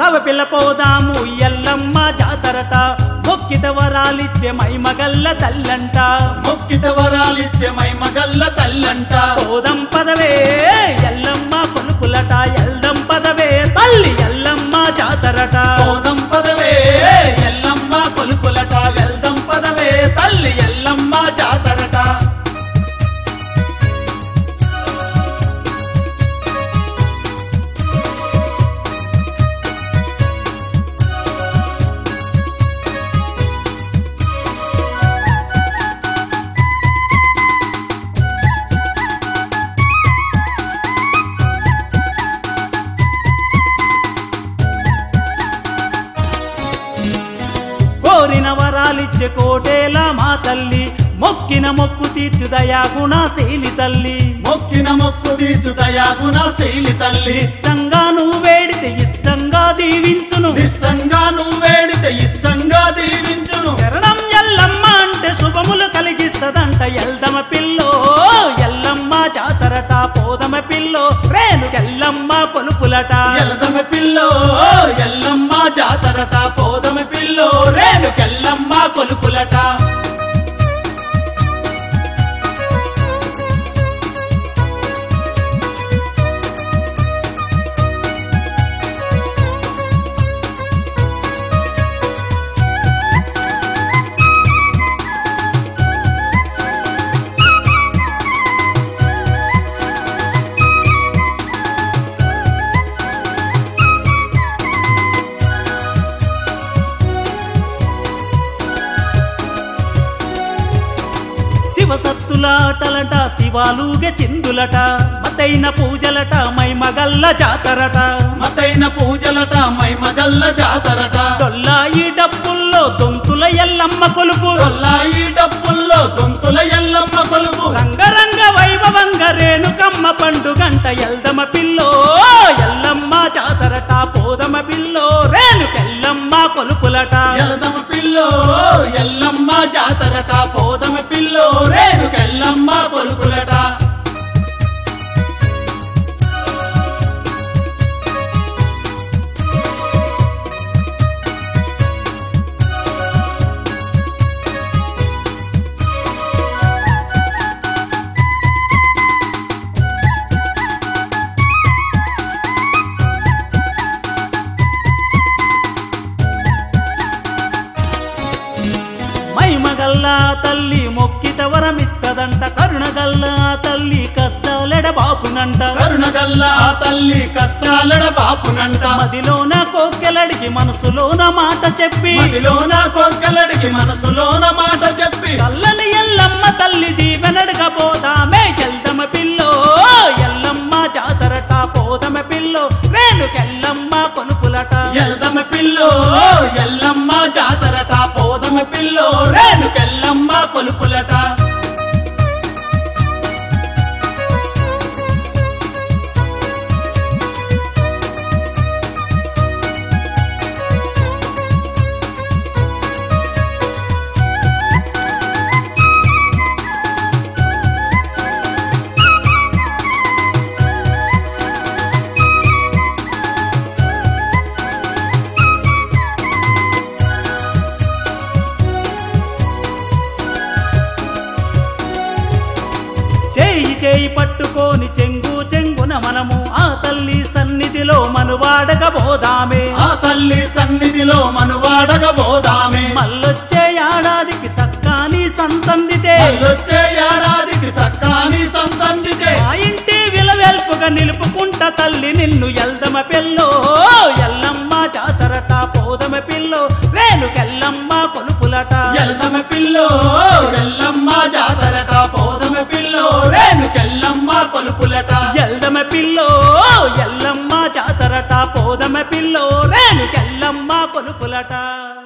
బావ పిల్ల పోదాము ఎల్లమ్మ జాతరట మొక్కిత వరాలిచ్చే మైమగల్ల తల్లంట మొక్కిత వరాలిచ్చే మై మగల్ల తల్లంట పోదం పదవే ఎల్లమ్మ కొలుపులట ఎల్దం పదవే తల్లి ఎల్లమ్మ జాతరట పోదం పదవే ఎల్లమ్మ కొలుపులట వెళ్దాం పదవే తల్లి ఎల్లమ్మ జాతరట కోరిన వరాలిచ్చే కోటేల మా తల్లి మొక్కిన మొక్కు తీర్చు దయా గుణశీలి తల్లి మొక్కిన మొక్కు తీర్చు దయాగుణ శైలి తల్లి ఇష్టంగా నువ్వు వేడితే ఇష్టంగా దీవించును ఇష్టంగా నువ్వు వేడితే ఇష్టంగా దీవించును శరణం ఎల్లమ్మ అంటే శుభములు కలిగిస్తదంట ఎల్దమ పిల్లో ఎల్లమ్మ జాతరట పోదమ పిల్లో రేణుకెల్లమ్మ కొలుపులట ఎల్లదమ పిల్లో ఎల్లమ్మ జాతరట పోదమ పిల్లో రేణుకెల్లమ్మ కొలుపులట శివసత్తులాటలట శివాలుగె చిందులట మతైన పూజలట మైమగల్ల జాతరట మతైన పూజలట మై మగల్ల జాతరట డొల్లాయి డప్పుల్లో దొంతుల ఎల్లమ్మ కొలుపు కొల్లాయి డప్పుల్లో దొంతుల ఎల్లమ్మ కొలుపు రంగరంగ వైభవంగ రేణుకమ్మ పండుగంట ఎల్దమ పిల్లో ఎల్లమ్మ జాతరట పోదమ పిల్లో రేణుకెల్లమ్మ కొలుపులట ఎల్లదమ పిల్లో ఎల్లమ్మ జాతరట పోదమ పిల్లో రేణుకెల్లమ్మ కొలుపులట మైమగల్ల తల్లి మొక్కిత వరమిస్తదంట కరుణగల్ల తల్లి కష్టాలెడ బాపునంట కరుణగల్ల ఆ తల్లి కష్టాలడ బాపునంట మదిలోన కోకెలడికి మనసులోన మాట చెప్పి మదిలోన కొక్కలడికి మనసులోన మాట చెప్పి చల్లని ఎల్లమ్మ తల్లి దీవెనడగ పోదామే ఎల్దమ పిల్లో ఎల్లమ్మ జాతరట పోదమ పిల్లో రేణుకెల్లమ్మ కొనుకులట ఎల్దమ పిల్లో ఎల్లమ్మ జాతరట పోదమ పిల్లో రేణుకెల్లమ్మ కొలుపులట చేయి చేయి పట్టుకోని చెంగు చెంగున మనము ఆ తల్లి సన్నిధిలో మనువాడక పోదామే ఆ తల్లి సన్నిధిలో మనువాడగ బోదామే మళ్ళొచ్చే ఏడాదికి సక్కాని సంతందితే మళ్ళొచ్చే ఏడాదికి సక్కాని సంతందితే మా ఇంటి విలవెల్పుగా నిలుపుకుంట తల్లి నిన్ను ఎల్దమ పిల్లో ఎల్లమ్మ జాతరట పోదమ పిల్లో రేణుకెల్లమ్మ కొలుపులట ఎల్దమ పిల్లో ఎల్లమ్మ జాతరట పోదమ పిల్లో రేణుకెల్లమ్మ కొలుపులట ఎల్దమ పిల్లో ఎల్లమ్మ జాతరట పోదమ పిల్లో రేణుకెల్లమ్మ కొలుపులట